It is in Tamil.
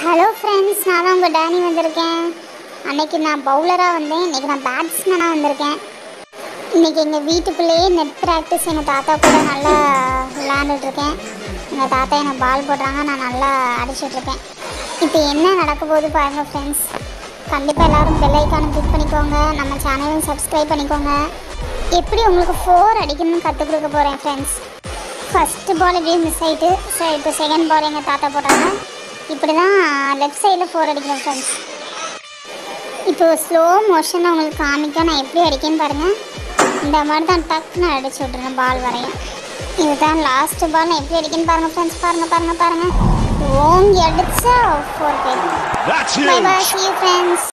ஹலோ ஃப்ரெண்ட்ஸ் நான் தான் உங்கள் டேனி வந்திருக்கேன் அன்னைக்கு நான் பவுலராக வந்தேன் இன்னைக்கு நான் பேட்ஸ்மேனாக வந்திருக்கேன் இன்னைக்கு எங்கள் வீட்டுக்குள்ளேயே நெட் ப்ராக்டிஸ் எங்கள் தாத்தா கூட நல்லா விளாண்டுட்ருக்கேன் எங்கள் தாத்தா எனக்கு பால் போடுறாங்க நான் நல்லா அடிச்சிட்ருக்கேன் இப்போ என்ன நடக்க போகுது பாருங்கள் ஃப்ரெண்ட்ஸ் கண்டிப்பாக எல்லோரும் பெல் ஐக்கானை கிளிக் பண்ணிக்கோங்க நம்ம சேனலையும் சப்ஸ்கிரைப் பண்ணிக்கோங்க எப்படி உங்களுக்கு ஃபோர் அடிக்கணும்னு கற்றுக் கொடுக்க போகிறேன் ஃப்ரெண்ட்ஸ் ஃபஸ்ட்டு பால் இப்படியே மிஸ் ஆகிட்டு சரி இப்போ செகண்ட் பால் எங்கள் தாத்தா போட்டாங்க இப்படி தான் லெஃப்ட் சைடில் ஃபோர் அடிக்கிறேன் ஃப்ரெண்ட்ஸ் இப்போ ஸ்லோ மோஷனில் உங்களுக்கு காமிக்க நான் எப்படி அடிக்கேன்னு பாருங்கள் இந்த மாதிரி தான் டக்குன்னு அடிச்சு விட்றேன் பால் வரையும் இதுதான் லாஸ்ட்டு பால் நான் எப்படி அடிக்கேன்னு பாருங்கள் ஃப்ரெண்ட்ஸ் பாருங்கள் பாருங்கள் பாருங்கள் ஓங்கி அடிச்சா ஃபோர் போயிடும் That's bye bye huge. See you friends